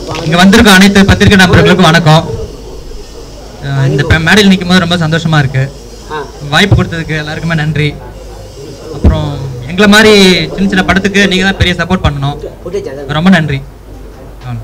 இங்க வந்திருக்க அனைத்து பத்திரிகை நண்பர்களுக்கும் வணக்கம் அஹ் இந்த ப- மேடையில் நிற்கும் போது ரொம்ப சந்தோஷமா இருக்கு வாய்ப்பு கொடுத்ததுக்கு எல்லாருக்குமே நன்றி அப்புறம் எங்களை மாதிரி சின்ன சின்ன படத்துக்கு நீங்க தான் பெரிய சப்போர்ட் பண்ணணும் ரொம்ப நன்றி ஆ.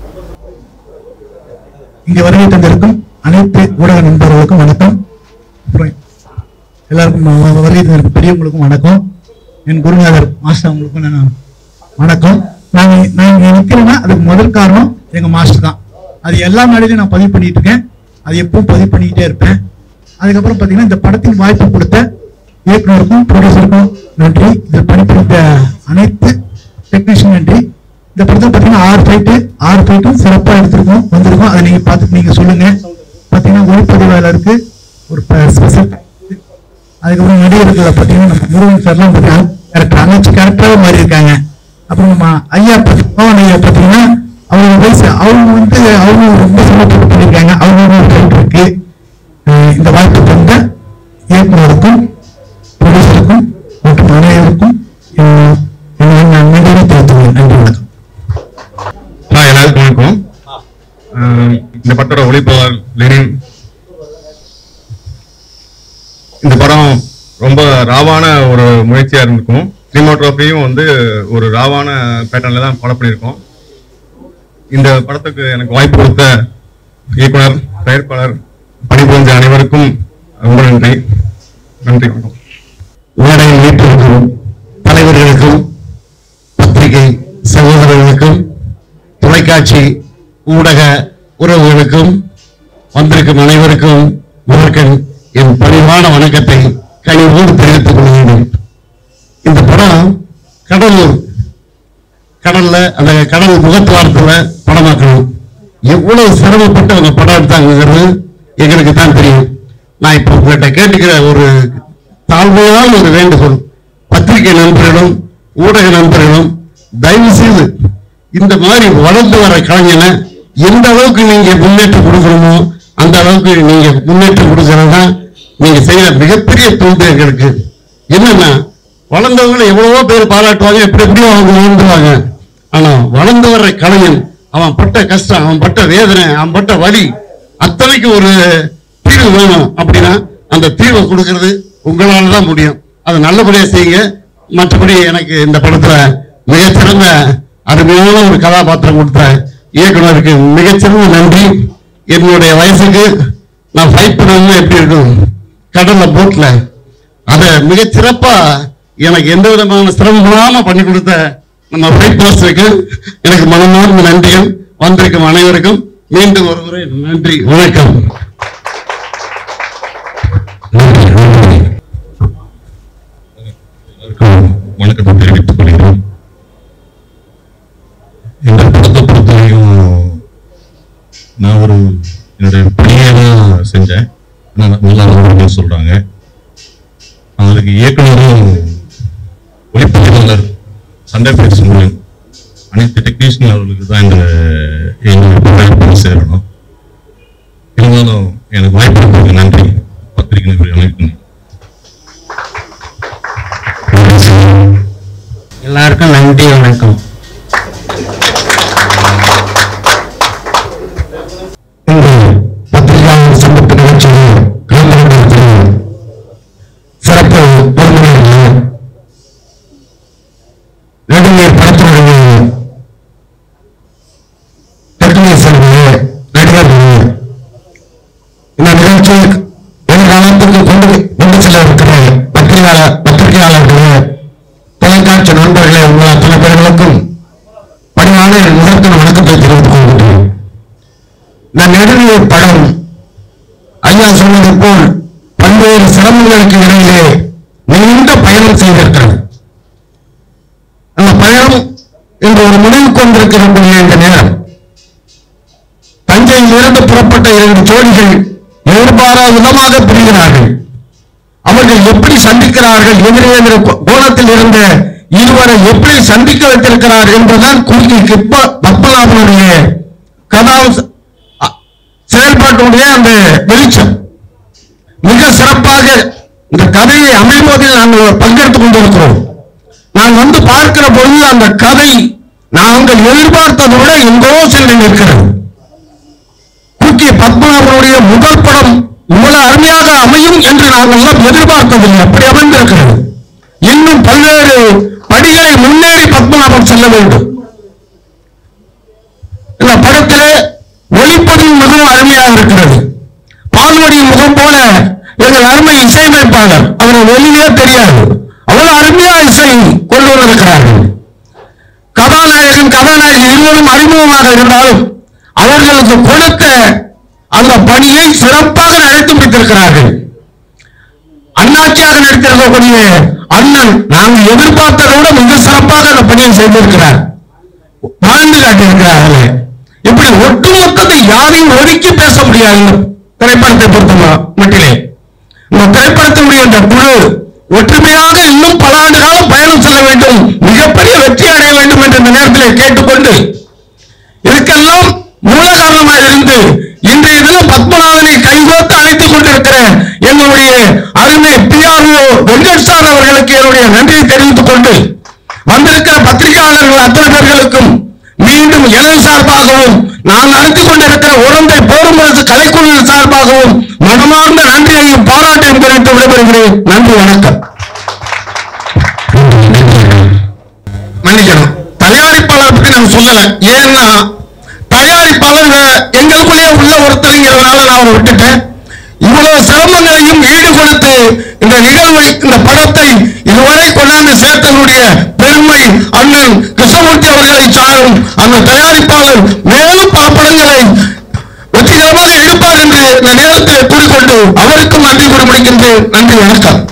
இங்க வருகை தந்திருக்கும் அனைத்து ஊடக நண்பர்களுக்கும் வணக்கம் அப்புறம் எல்லாருக்கும் வ- வருகை தந்திருக்கும் பெரியவங்களுக்கும் வணக்கம் என் குருநாதர் மாஸ்டர் அவங்களுக்கும் நான் வணக்கம் நாங்க நான் இங்க நிக்கிறேன்னா அதுக்கு முதல் காரணம் எங்க மாஸ்டர் தான் அது எல்லா நாளிலும் நான் பதிவு பண்ணிட்டு இருக்கேன் அது எப்பவும் பதிவு பண்ணிக்கிட்டே இருப்பேன் அதுக்கப்புறம் பாத்தீங்கன்னா இந்த படத்தின் வாய்ப்பு கொடுத்த இயக்குனருக்கும் ப்ரொடியூசருக்கும் நன்றி இதில் பணிபுரிந்த அனைத்து டெக்னீஷியன் நன்றி இந்த படத்தில் பார்த்தீங்கன்னா ஆறு ஃபைட்டு ஆறு ஃபைட்டும் சிறப்பாக எடுத்திருக்கோம் வந்திருக்கோம் அதை நீங்கள் பார்த்துட்டு நீங்கள் சொல்லுங்க பார்த்தீங்கன்னா ஒளிப்பதிவாளருக்கு ஒரு ஸ்பெஷல் அதுக்கப்புறம் நடிகர்களை பார்த்தீங்கன்னா நம்ம முருகன் சார்லாம் பார்த்தீங்கன்னா கேரக்டர் அனைத்து கேரக்டராக மாறி இருக்காங்க அப்புறம் நம்ம ஐயா பத்தி பவன் ஐயா பார்த்தீங்கன்னா அவங்க வயசு அவங்க வந்து அவங்க ரொம்ப சமர்ப்பணம் பண்ணியிருக்காங்க அவங்க ஒரு ஃபைட் இருக்கு அஹ் இந்த வாய்ப்பு தந்த இயக்குனருக்கும் ப்ரொடியூசருக்கும் மற்றும் அனைவருக்கும் அஹ் நான் நன்றியை தெரிவித்துள்ளேன் நன்றி வணக்கம் ஹாய் எல்லாருக்கும் வணக்கம் அஹ் இந்த படத்தோட ஒளிப்பவர் லெனின் இந்த படம் ரொம்ப ராவான ஒரு முயற்சியா இருந்திருக்கும் சினிமாட்டோகிராஃபியும் வந்து ஒரு ராவான பேட்டர்ன்ல தான் படம் பண்ணியிருக்கோம் இந்த படத்துக்கு எனக்கு வாய்ப்பு கொடுத்த இயக்குனர் தயாரிப்பாளர் பணிபுரிஞ்ச அனைவருக்கும் ரொம்ப நன்றி நன்றி வணக்கம் மேடையில் வீட்டிற்கும் தலைவர்களுக்கும் பத்திரிகை சகோதரர்களுக்கும் தொலைக்காட்சி ஊடக உறவுகளுக்கும் வந்திருக்கும் அனைவருக்கும் முதற்கண் என் பணிவான வணக்கத்தை கனிவோடு தெரிவித்துக் கொள்கிறேன் இந்த படம் கடலூர் கடல்ல அந்த கடல் முகத்துவாரத்துல படமாக்கணும் எவ்வளவு சிரமப்பட்டு அவங்க படம் எடுத்தாங்கிறது எங்களுக்கு தான் தெரியும் நான் இப்ப உங்கள்கிட்ட கேட்டுக்கிற ஒரு தாழ்மையான ஒரு வேண்டுகோள் பத்திரிகை நண்பர்களும் ஊடக நண்பர்களும் தயவு செய்து இந்த மாதிரி வளர்ந்து வர கலைஞனை எந்த அளவுக்கு நீங்க முன்னேற்றம் கொடுக்கணுமோ அந்த அளவுக்கு நீங்க முன்னேற்றம் கொடுக்கறது தான் நீங்க செய்யற மிகப்பெரிய தொண்டு எங்களுக்கு என்னன்னா வளர்ந்தவங்களை எவ்வளவோ பேர் பாராட்டுவாங்க எப்படி எப்படியோ அவங்க வாழ்ந்துருவாங்க ஆனா வளர்ந்து வர்ற கலைஞன் அவன் பட்ட கஷ்டம் அவன் பட்ட வேதனை அவன் பட்ட வலி அத்தனைக்கு ஒரு தீர்வு வேணும் அப்படின்னா அந்த தீர்வை கொடுக்கறது உங்களால தான் முடியும் அதை நல்லபடியா செய்யுங்க மற்றபடி எனக்கு இந்த படத்துல மிகச்சிறந்த அருமையான ஒரு கதாபாத்திரம் கொடுத்த இயக்குனருக்கு மிகச்சிறந்த நன்றி என்னுடைய வயசுக்கு நான் ஃபைட் பண்ணணும்னா எப்படி இருக்கும் கடல்ல போட்ல அதை மிகச் சிறப்பா எனக்கு எந்த விதமான சிரமம் இல்லாம பண்ணி கொடுத்த நம்ம ஃபைட் மாஸ்டருக்கு எனக்கு மனமார்ந்த நன்றிகள் வந்திருக்கும் அனைவருக்கும் மீண்டும் ஒரு முறை நன்றி வணக்கம் எல்லாருக்கும் வணக்கத்தை தெரிவித்துக் கொள்கிறேன் இந்த படத்தை பொறுத்த வரைக்கும் நான் ஒரு என்னுடைய பணியை தான் செஞ்சேன் ஆனா நல்லா வருதுன்னு சொல்றாங்க அதுக்கு இயக்குனரும் ஒளிப்பதிவாளர் சண்டை பேச முடியும் அனைத்து டெக்னீஷியன் அவர்களுக்கு தான் இந்த எங்களுடைய படம் சேரணும் இருந்தாலும் எனக்கு வாய்ப்பு கொடுத்ததுக்கு நன்றி பத்திரிகை நிபுணர் அனைவருக்கும் எல்லாருக்கும் நன்றி வணக்கம் இந்த பத்திரிகையாளர் சந்திப்பு நிகழ்ச்சியில் கலந்து கொண்டிருக்கிற சிறப்பு விருந்தினர்கள் நடுநீர் படத்தினுடைய டெக்னீஷியர்களே நடிகர்களே இந்த நிகழ்ச்சி எதிர்காலத்துக்கு கொண்டு கொண்டு செல்ல இருக்கிற பத்திரிகையாளர் பத்திரிகையாளர்களே தொலைக்காட்சி நண்பர்களே உங்கள் அத்தனை பேர்களுக்கும் பணிவான என் முதற்கன் வணக்கத்தை தெரிவித்துக் கொள்கின்றேன் இந்த நெடுநீர் படம் ஐயா சொன்னது போல் பல்வேறு சிரமங்களுக்கு இடையிலே நீண்ட பயணம் செய்திருக்கிறது அந்த பயணம் என்று ஒரு முடிவுக்கு வந்திருக்கக்கூடிய இந்த நேரம் தஞ்சையில் இருந்து புறப்பட்ட இரண்டு ஜோடிகள் எதிர்பாராத விதமாக பிரிகிறார்கள் அவர்கள் எப்படி சந்திக்கிறார்கள் எதிரே எதிர கோணத்தில் இருந்த இருவரை எப்படி சந்திக்க வைத்திருக்கிறார் என்பதுதான் குறுக்கி கிப்ப பத்மநாபனுடைய கதாம்ச அ- செயல்பாட்டுடைய அந்த வெளிச்சம் மிக சிறப்பாக இந்த கதையை அமைவதில் நாங்கள் பங்கெடுத்துக் கொண்டிருக்கிறோம் நான் வந்து பார்க்கிற பொழுது அந்த கதை நாங்கள் எதிர்பார்த்ததை விட எங்கோ சென்று நிற்கிறது குக்கி பத்மநாபனுடைய முதல் படம் இவ்வளவு அருமையாக அமையும் என்று நாங்கள் எல்லாம் எதிர்பார்த்ததில்லை அப்படி அமைந்திருக்கிறது இன்னும் பல்வேறு படிகளை முன்னேறி பத்மநாபன் செல்ல வேண்டும் இந்த படத்திலே ஒளிப்பதிவு மிகவும் அருமையாக இருக்கிறது பால்வடி முகம் போல எங்கள் அருமை இசையமைப்பாளர் அவரை வெளியே தெரியாது அவ்வளவு அருமையா இசை கொண்டு வந்திருக்கிறார்கள் கதாநாயகன் கதாநாயகி இருவரும் அறிமுகமாக இருந்தாலும் அவர்களுக்கு கொடுத்த அந்த பணியை சிறப்பாக நடத்தி முடித்திருக்கிறார்கள் அண்ணாச்சியாக நடித்திருக்கக்கூடிய அண்ணன் நாங்கள் எதிர்பார்த்ததை விட மிக சிறப்பாக அந்த பணியை செய்திருக்கிறார் வாழ்ந்து காட்டியிருக்கிறார்கள் இப்படி ஒட்டுமொத்தத்தை யாரையும் ஒதுக்கி பேச முடியாது இந்த திரைப்படத்தை பொறுத்த ம- மட்டிலே இந்த திரைப்படத்தினுடைய இந்த குழு ஒற்றுமையாக இன்னும் பல ஆண்டு காலம் பயணம் செல்ல வேண்டும் மிகப்பெரிய வெற்றி அடைய வேண்டும் என்று இந்த நேரத்தில் கேட்டுக்கொண்டு இதுக்கெல்லாம் மூல காரணமாக இருந்து இன்றைய தினம் பத்மநாதனை கைகோத்து அழைத்துக் கொண்டிருக்கிற எங்களுடைய அருமை பிஆர்ஓ வெங்கட் சார் அவர்களுக்கு என்னுடைய நன்றியை தெரிவித்துக் கொண்டு வந்திருக்கிற பத்திரிகையாளர்கள் அத்தனை பேர்களுக்கும் மீண்டும் எனது சார்பாகவும் நான் நடத்தி கொண்டிருக்கிற உடந்தை போருமரசு கலைக்குழு சார்பாகவும் மனமார்ந்த நன்றியையும் பாராட்டையும் குறித்து விடைபெறுகிறேன் நன்றி வணக்கம் மன்னிக்கணும் தயாரிப்பாளர் பத்தி நான் சொல்லல ஏன்னா தயாரிப்பாளர் எங்களுக்குள்ளே உள்ள ஒருத்தருங்கிறதுனால நான் அவரை விட்டுட்டேன் இவ்வளவு சிரமங்களையும் ஈடு கொடுத்து இந்த நிகழ்வை இந்த படத்தை இதுவரை கொண்டாந்து சேர்த்ததனுடைய பெருமை அண்ணன் கிருஷ்ணமூர்த்தி அவர்களை சாரும் அந்த தயாரிப்பாளர் மேலும் பல படங்களை வெற்றிகரமாக எடுப்பார் என்று இந்த நேரத்தில் கூறிக்கொண்டு அவருக்கும் நன்றி கூறி முடிக்கின்றேன் நன்றி வணக்கம்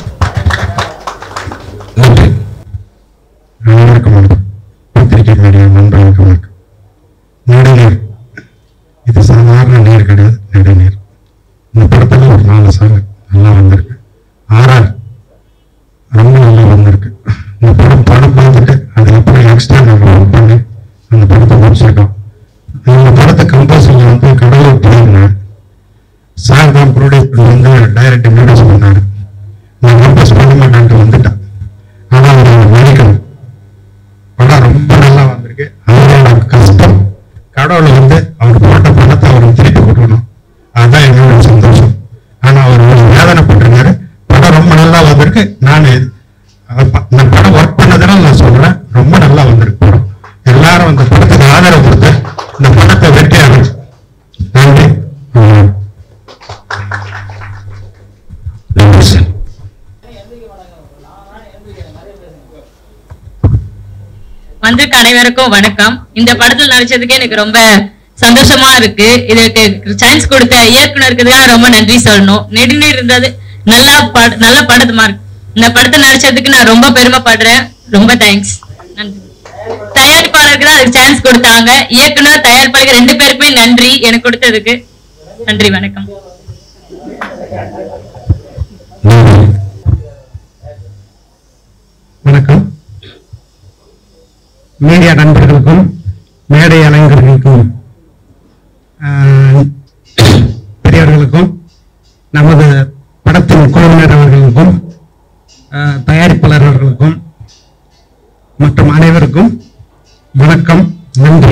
நன்றி அனைவருக்கும் வணக்கம் பத்திரிகை மீடியா நண்பர்களுக்கு வணக்கம் நெடுநீர் இது சாதாரண நீர் கிடையாது நெடுநீர் இந்த படத்துல ஒரு நாலு சாங் நல்லா வந்திருக்கு ஆர்ஆர் ரொம்ப நல்லா வந்திருக்கு இந்த படம் படம் பார்த்துட்டு அது எப்படி எக்ஸ்ட்ரா நாங்கள் ஒர்க் பண்ணி அந்த படத்தை முடிச்சிருக்கோம் இந்த படத்தை கம்போசர் வந்து கடலூர் போயிருந்தேன் சார் தான் ப்ரொடியூசர் வந்து டைரக்ட் இன்ட்ரடியூஸ் பண்ணாரு நான் கம்போஸ் பண்ண மாட்டேன்ட்டு வந்துட்டேன் ஆனால் அவர் மன்னிக்கணும் படம் ரொம்ப நல்லா வந்திருக்கு அவரோட கஷ்டம் கடவுளை வந்து அவர் போட்ட பணத்தை அவருக்கு திருப்பி கொடுக்கணும் அதுதான் எங்களோட சந்தோஷம் ஆனா அவர் ஒரு வேதனைப்பட்டிருக்காரு படம் ரொம்ப நல்லா வந்திருக்கு நான் அஹ் ப- நான் படம் ஒர்க் பண்ணதுனால நான் சொல்றேன் ரொம்ப நல்லா வந்திருக்கு படம் எல்லாரும் அந்த படத்துக்கு ஆதரவு கொடுத்து இந்த படத்தை வெற்றியாகும் நன்றி வணக்கம். நன்றி சார் வந்திருக்க அனைவருக்கும் வணக்கம் இந்த படத்துல நடிச்சதுக்கு எனக்கு ரொம்ப சந்தோஷமா இருக்கு இதுக்கு சான்ஸ் கொடுத்த இயக்குனருக்கு தான் ரொம்ப நன்றி சொல்லணும் நெடுநீர் இருந்தது நல்லா பட நல்ல படமா இருக்கு இந்த படத்தை நடிச்சதுக்கு நான் ரொம்ப பெருமைப்படுறேன் ரொம்ப தேங்க்ஸ் நன்றி தயாரிப்பாளருக்கு தான் அதுக்கு சான்ஸ் கொடுத்தாங்க இயக்குனர் தயாரிப்பாளருக்கு ரெண்டு பேருக்குமே நன்றி எனக்கு கொடுத்ததுக்கு நன்றி வணக்கம் வணக்கம் மீடியா நண்பர்களுக்கும் மேடை அலைஞர்களுக்கும் ஆஹ், பெரியவர்களுக்கும் நமது படத்தின் குழுவினர் அவர்களுக்கும் ஆஹ், தயாரிப்பாளர் அவர்களுக்கும் மற்றும் அனைவருக்கும் வணக்கம் நன்றி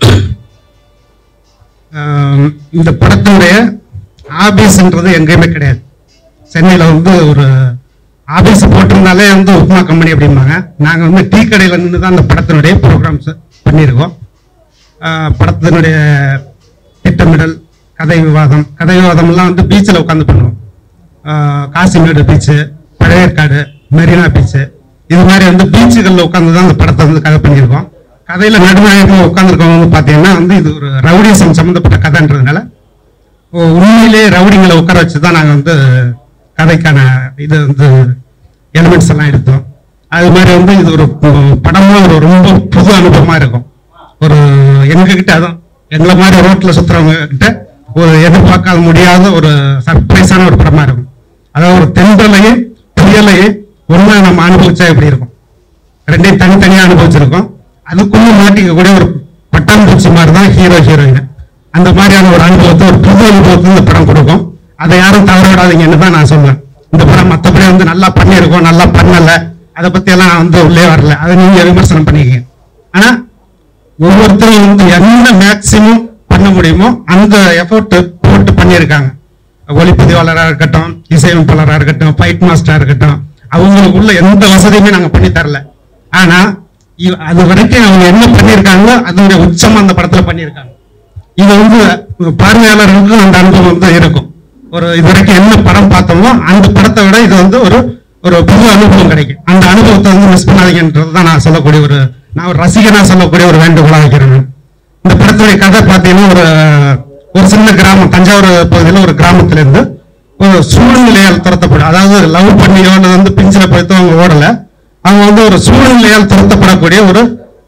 ஆஹ், இந்த படத்தினுடைய ஆபீஸ்ன்றது எங்கேயுமே கிடையாது சென்னையில் வந்து ஒரு ஆபீஸ் போட்டிருந்தாலே வந்து உப்மா கம்பெனி அப்படிம்பாங்க நாங்கள் வந்து டீ கடையில் நின்று தான் அந்த படத்தினுடைய ப்ரோக்ராம்ஸ் பண்ணியிருக்கோம் ஆஹ் படத்தினுடைய திட்டமிடல் கதை விவாதம் கதை விவாதம்லாம் வந்து பீச்சில் உட்காந்து பண்ணுவோம் ஆஹ் காசிமேடு பீச்சு பழையற்காடு மெரினா பீச்சு இது மாதிரி வந்து பீச்சுகளில் உட்காந்து தான் அந்த படத்தை வந்து கதை பண்ணியிருக்கோம் கதையில் நடுநாயகமாக உட்காந்துருக்கவங்க வந்து பார்த்தீங்கன்னா வந்து இது ஒரு ரவுடிசம் சம்மந்தப்பட்ட கதைன்றதுனால ஓ, உண்மையிலே ரவுடிங்களை உட்கார வச்சு தான் நாங்கள் வந்து கதைக்கான இது வந்து எலிமெண்ட்ஸ் எல்லாம் எடுத்தோம் அது மாதிரி வந்து இது ஒரு ப- படமா ஒரு ரொம்ப புது அனுபவமா இருக்கும் ஒரு எங்ககிட்ட அதான் எங்களை மாதிரி ரோட்ல சுத்துறவங்க கிட்ட ஒரு எதிர்பார்க்காத முடியாத ஒரு சர்ப்ரைஸான ஒரு படமா இருக்கும் அதாவது ஒரு தென்றலையும் புயலையும் ஒண்ணா நம்ம அனுபவிச்சா எப்படி இருக்கும் ரெண்டையும் தனித்தனியா அனுபவிச்சிருக்கோம் அதுக்குள்ள மாட்டிக்கக்கூடிய ஒரு பட்டாம்பூச்சி மாதிரி தான் ஹீரோ ஹீரோயின் அந்த மாதிரியான ஒரு அனுபவத்தை ஒரு புது அனுபவத்தை இந்த படம் கொடுக்கும் அதை யாரும் தவற விடாதீங்கன்னு தான் நான் சொல்லுவேன் இந்த படம் மற்றபடி வந்து நல்லா பண்ணியிருக்கோம் நல்லா பண்ணல அதை பத்தி எல்லாம் நான் வந்து உள்ளே வரல அதை நீங்க விமர்சனம் பண்ணிக்கங்க ஆனா ஒவ்வொருத்தரும் வந்து என்ன மேக்சிமம் பண்ண முடியுமோ அந்த எஃபோர்ட் போட்டு பண்ணியிருக்காங்க ஒளிப்பதிவாளராக இருக்கட்டும் இசையமைப்பாளராக இருக்கட்டும் ஃபைட் மாஸ்டராக இருக்கட்டும் அவங்களுக்குள்ள எந்த வசதியுமே நாங்க பண்ணி தரல ஆனா இ- அது வரைக்கும் அவங்க என்ன பண்ணியிருக்காங்களோ அதனுடைய உச்சம் அந்த படத்துல பண்ணியிருக்காங்க இது வந்து பார்வையாளர்களுக்கும் அந்த அனுபவம் வந்து இருக்கும் ஒரு இது வரைக்கும் என்ன படம் பார்த்தோமோ அந்த படத்தை விட இது வந்து ஒரு ஒரு புது அனுபவம் கிடைக்கும் அந்த அனுபவத்தை வந்து மிஸ் பண்ணாதீங்கன்றது தான் நான் சொல்லக்கூடிய ஒரு நான் ஒரு ரசிகனா சொல்லக்கூடிய ஒரு வேண்டுகோளாக வைக்கிறேன் நான். இந்த படத்துடைய கதை பார்த்தீங்கன்னா ஒரு ஒரு சின்ன கிராமம் தஞ்சாவூர் பகுதியில் ஒரு கிராமத்துல இருந்து ஒரு சூழ்நிலையால் துரத்தப்படும் அதாவது லவ் பண்ணியோ அல்லது வந்து பிஞ்சில போய்த்தோ அவங்க ஓடல அவங்க வந்து ஒரு சூழ்நிலையால் துரத்தப்படக்கூடிய ஒரு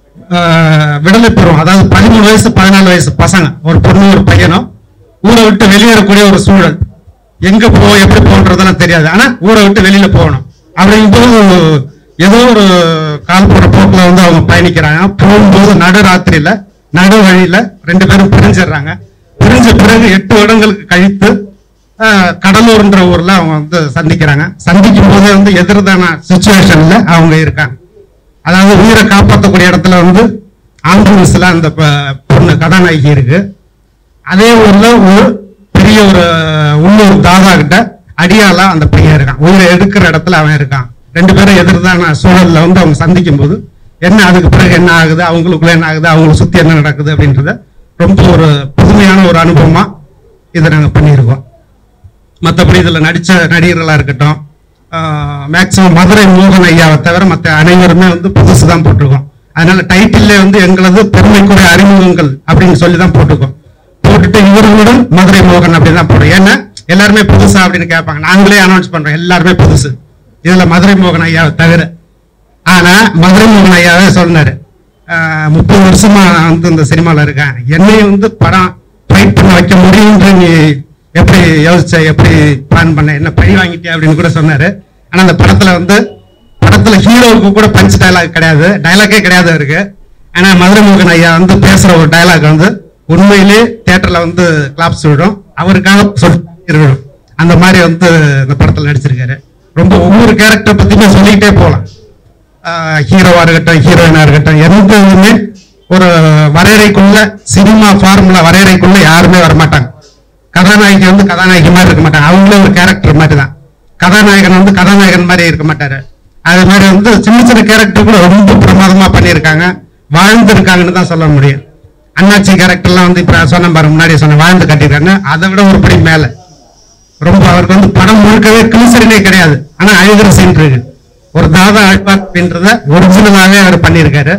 ஆஹ், விடுதலை பெறும் அதாவது பதிமூணு வயசு பதினாலு வயசு பசங்க ஒரு பொண்ணு ஒரு பையனும் ஊரை விட்டு வெளியேறக்கூடிய ஒரு சூழல் எங்க போ எப்படி போன்றதெல்லாம் தெரியாது ஆனா ஊரை விட்டு வெளியில போகணும் அப்படிங்கும்போது ஏதோ ஒரு கால் போற போக்குல வந்து அவங்க பயணிக்கிறாங்க போகும்போது நடு ராத்திரியில நடு வழியில ரெண்டு பேரும் பிரிஞ்சிடுறாங்க பிரிஞ்ச பிறகு எட்டு வருடங்களுக்கு கழித்து ஆஹ், கடலூர்ன்ற ஊர்ல அவங்க வந்து சந்திக்கிறாங்க சந்திக்கும் போதே வந்து எதிர்தான சுச்சுவேஷன்ல அவங்க இருக்காங்க அதாவது உயிரை காப்பாற்றக்கூடிய இடத்துல வந்து ஆம்புலன்ஸ்ல அந்த ப- பொண்ணு கதாநாயகி இருக்கு அதே ஊர்ல ஒரு பெரிய ஒரு உள்ளூர் தாதா கிட்ட அடியாளா அந்த பையன் இருக்கான் உயிரை எடுக்கிற இடத்துல அவன் இருக்கான் ரெண்டு பேரும் எதிர்தான சூழல்ல வந்து அவங்க சந்திக்கும் போது என்ன அதுக்கு பிறகு என்ன ஆகுது அவங்களுக்குள்ள என்ன ஆகுது அவங்களை சுத்தி என்ன நடக்குது அப்படின்றத ரொம்ப ஒரு புதுமையான ஒரு அனுபவமா இதை நாங்க பண்ணியிருக்கோம் மற்றபடி இதுல நடிச்ச நடிகர்களா இருக்கட்டும் மேக்சிமம் மதுரை மோகன் ஐயாவை தவிர மற்ற அனைவருமே வந்து புதுசு தான் போட்டிருக்கோம் அதனால டைட்டில்லே வந்து எங்களது பெருமைக்குரிய அறிமுகங்கள் அப்படின்னு சொல்லி தான் போட்டிருக்கோம் போட்டுட்டு இவர்களுடன் மதுரை மோகன் அப்படின்னு தான் போடுறோம் ஏன்னா எல்லாருமே புதுசா அப்படின்னு கேட்பாங்க நாங்களே அனௌன்ஸ் பண்றோம் எல்லாருமே புதுசு இதுல மதுரை மோகன் ஐயாவை தவிர ஆனா மதுரை மோகன் ஐயாவே சொன்னாரு ஆஹ் முப்பது வருஷமா நான் வந்து இந்த சினிமால இருக்கேன் என்னையும் வந்து படம் ஃபைட் பண்ண வைக்க முடியும்ன்ற நீ எப்படி யோசிச்ச எப்படி பிளான் பண்ண என்ன பழி வாங்கிட்டியா அப்படின்னு கூட சொன்னாரு ஆனா அந்த படத்துல வந்து படத்துல ஹீரோவுக்கு கூட பஞ்ச் டயலாக் கிடையாது டயலாக்கே கிடையாது இருக்கு ஆனா மதுரை மோகன் ஐயா வந்து பேசுற ஒரு டயலாக் வந்து உண்மையிலே தியேட்டர்ல வந்து கிளாப்ஸ் விடும் அவருக்காக சொல்லி இருக்கணும் அந்த மாதிரி வந்து இந்த படத்துல நடிச்சிருக்காரு ரொம்ப ஒவ்வொரு கேரக்டர் பத்தியுமே சொல்லிக்கிட்டே போலாம் ஹீரோவா இருக்கட்டும் ஹீரோயினா இருக்கட்டும் எந்த இதுவுமே ஒரு வரையறைக்குள்ள சினிமா ஃபார்முலா வரையறைக்குள்ள யாருமே வரமாட்டாங்க கதாநாயகி வந்து கதாநாயகி மாதிரி இருக்க மாட்டாங்க அவங்களே ஒரு கேரக்டர் மாதிரி தான் கதாநாயகன் வந்து கதாநாயகன் மாதிரி இருக்க மாட்டாரு அது மாதிரி வந்து சின்ன சின்ன கேரக்டர் கூட ரொம்ப பிரமாதமா பண்ணியிருக்காங்க வாழ்ந்திருக்காங்கன்னு தான் சொல்ல முடியும் அண்ணாச்சி கேரக்டர்லாம் வந்து இப்ப சொன்ன பாரு முன்னாடி சொன்ன வாழ்ந்து கட்டியிருக்காங்க அதை விட ஒரு படி மேல ரொம்ப அவருக்கு வந்து படம் முழுக்கவே கிளிசரினே கிடையாது ஆனா அழுகிற சீன் இருக்கு ஒரு தாதா அழ்வார் அப்படின்றத ஒரிஜினலாவே அவர் பண்ணியிருக்காரு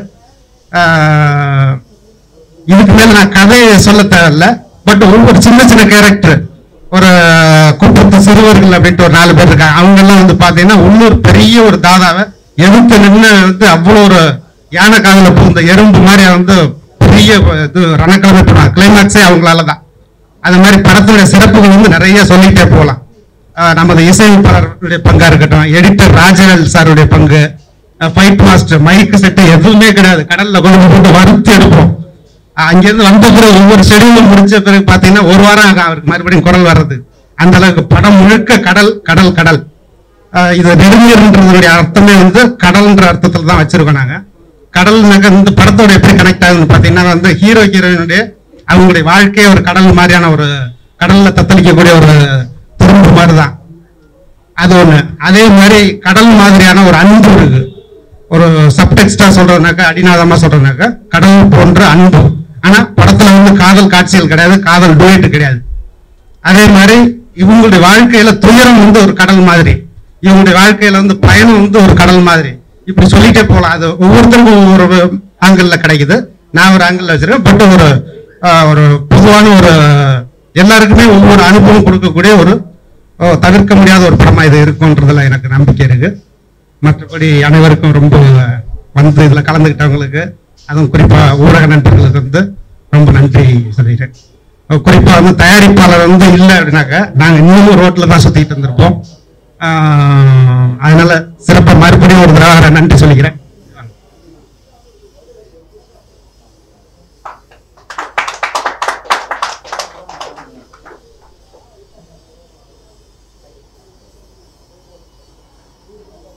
ஆஹ் இதுக்கு மேல நான் கதையை சொல்ல தேவையில்ல பட் ஒவ்வொரு சின்ன சின்ன கேரக்டர் ஒரு குப்பத்து சிறுவர்கள் அப்படின்ட்டு ஒரு நாலு பேர் இருக்காங்க அவங்க எல்லாம் வந்து பாத்தீங்கன்னா உள்ளூர் பெரிய ஒரு தாதாவை எதிர்த்து நின்று வந்து அவ்வளவு ஒரு யானை காதுல பூந்த எறும்பு மாதிரி வந்து பெரிய இது ரணக்கிழமை போனாங்க கிளைமேக்ஸே அவங்களால தான் அது மாதிரி படத்துடைய சிறப்புகள் வந்து நிறைய சொல்லிட்டே போகலாம் ஆஹ் நமது இசையமைப்பாளருடைய பங்கா இருக்கட்டும் எடிட்டர் ராஜவேல் சாருடைய பங்கு ஃபைட் மாஸ்டர் மைக்கு செட்டு எதுவுமே கிடையாது கடல்ல கொண்டு போட்டு வறுத்து எடுப்போம் ஆஹ் அங்கிருந்து வந்த பிறகு ஒவ்வொரு ஷெடியூலும் முடிஞ்ச பிறகு பாத்தீங்கன்னா ஒரு வாரம் ஆகும் அவருக்கு மறுபடியும் குரல் வர்றது அந்த அளவுக்கு படம் முழுக்க கடல் கடல் கடல் ஆஹ் இது நெடுநீர்ன்றதுடைய அர்த்தமே வந்து கடல்ன்ற அர்த்தத்துல தான் வச்சிருக்கோம் நாங்க கடல்னாக்க இந்த படத்தோட எப்படி கனெக்ட் ஆகுதுன்னு பாத்தீங்கன்னா வந்து ஹீரோ ஹீரோயினுடைய அவங்களுடைய வாழ்க்கையே ஒரு கடல் மாதிரியான ஒரு கடல்ல தத்தளிக்கக்கூடிய ஒரு துரும்பு மாதிரி தான் அது ஒண்ணு அதே மாதிரி கடல் மாதிரியான ஒரு அன்பு இருக்கு ஒரு சப்டெக்ஸ்டா சொல்றதுனாக்கா அடிநாதமா சொல்றதுனாக்கா கடல் போன்ற அன்பு ஆனா படத்துல வந்து காதல் காட்சிகள் கிடையாது காதல் டூயட் கிடையாது அதே மாதிரி இவங்களுடைய வாழ்க்கையில துயரம் வந்து ஒரு கடல் மாதிரி இவங்களுடைய வாழ்க்கையில வந்து பயணம் வந்து ஒரு கடல் மாதிரி இப்படி சொல்லிட்டே போகலாம் அது ஒவ்வொருத்தருக்கும் ஒவ்வொரு ஆங்கிள் கிடைக்குது நான் ஒரு ஆங்கிள் வச்சிருக்கேன் பட் ஒரு ஆஹ், ஒரு பொதுவான ஒரு எல்லாருக்குமே ஒவ்வொரு அனுபவம் கொடுக்கக்கூடிய ஒரு ஆஹ், தவிர்க்க முடியாத ஒரு படமா இது இருக்கும்ன்றதுல எனக்கு நம்பிக்கை இருக்கு மற்றபடி அனைவருக்கும் ரொம்ப வந்து இதுல கலந்துக்கிட்டவங்களுக்கு அதுவும் குறிப்பா ஊடக நண்பர்களுக்கு வந்து ரொம்ப நன்றி சொல்லிடுறேன் குறிப்பா வந்து தயாரிப்பாளர் வந்து இல்லை அப்படின்னாக்க நாங்க இன்னமும் ரோட்ல தான் சுத்திட்டு இருந்திருப்போம் ஆஹ் அதனால சிறப்பா மறுபடியும் ஒரு தடவை நன்றி சொல்லிக்கிறேன்